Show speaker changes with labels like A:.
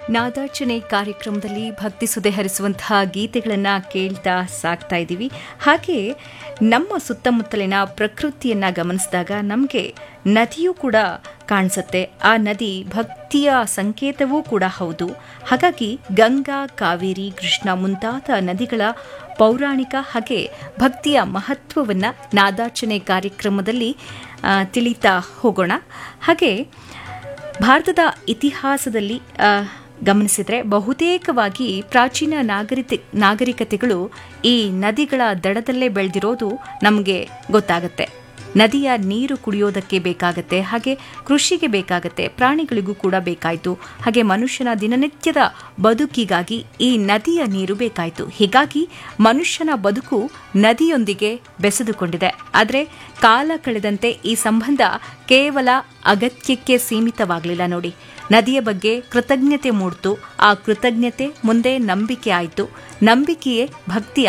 A: ನಾದಾರ್ಚನೆ ಕಾರ್ಯಕ್ರಮದಲ್ಲಿ ಭಕ್ತಿ ಸುದೆ ಹರಿಸುವಂತಹ ಗೀತೆಗಳನ್ನು ಕೇಳ್ತಾ ಸಾಕ್ತಾ ಇದ್ದೀವಿ ಹಾಗೆ ನಮ್ಮ ಸುತ್ತಮುತ್ತಲಿನ ಪ್ರಕೃತಿಯನ್ನು ಗಮನಿಸಿದಾಗ ನಮಗೆ ನದಿಯೂ ಕೂಡ ಕಾಣಿಸುತ್ತೆ ಆ ನದಿ ಭಕ್ತಿಯ ಸಂಕೇತವೂ ಕೂಡ ಹೌದು ಹಾಗಾಗಿ ಗಂಗಾ ಕಾವೇರಿ ಕೃಷ್ಣ ಮುಂತಾದ ನದಿಗಳ ಪೌರಾಣಿಕ ಹಾಗೆ ಭಕ್ತಿಯ ಮಹತ್ವವನ್ನು ನಾದಾರ್ಚನೆ ಕಾರ್ಯಕ್ರಮದಲ್ಲಿ ಆ, ತಿಳಿತಾ ಹೋಗೋಣ ಹಾಗೆ ಭಾರತದ ಇತಿಹಾಸದಲ್ಲಿ ಆ, ಗಮನಿಸಿದರೆ ಬಹುತೇಕವಾಗಿ ಪ್ರಾಚೀನ ನಾಗರಿಕ ನಾಗರಿಕತೆಗಳು ಈ ನದಿಗಳ ದಡದಲ್ಲೇ ಬೆಳೆದಿರೋದು ನಮಗೆ ಗೊತ್ತಾಗುತ್ತೆ ನದಿಯ ನೀರು ಕುಡಿಯೋದಕ್ಕೆ ಬೇಕಾಗತ್ತೆ ಹಾಗೆ ಕೃಷಿಗೆ ಬೇಕಾಗತ್ತೆ ಪ್ರಾಣಿಗಳಿಗೂ ಕೂಡ ಬೇಕಾಯಿತು ಹಾಗೆ ಮನುಷ್ಯನ ದಿನನಿತ್ಯದ ಬದುಕಿಗಾಗಿ ಈ ನದಿಯ ನೀರು ಬೇಕಾಯಿತು ಹೀಗಾಗಿ ಮನುಷ್ಯನ ಬದುಕು ನದಿಯೊಂದಿಗೆ ಬೆಸೆದುಕೊಂಡಿದೆ ಆದರೆ ಕಾಲ ಕಳೆದಂತೆ ಈ ಸಂಬಂಧ ಕೇವಲ ಅಗತ್ಯಕ್ಕೆ ಸೀಮಿತವಾಗಲಿಲ್ಲ ನೋಡಿ ನದಿಯ ಬಗ್ಗೆ ಕೃತಜ್ಞತೆ ಮೂಡ್ತು ಆ ಕೃತಜ್ಞತೆ ಮುಂದೆ ನಂಬಿಕೆ ಆಯಿತು ನಂಬಿಕೆಯೇ ಭಕ್ತಿ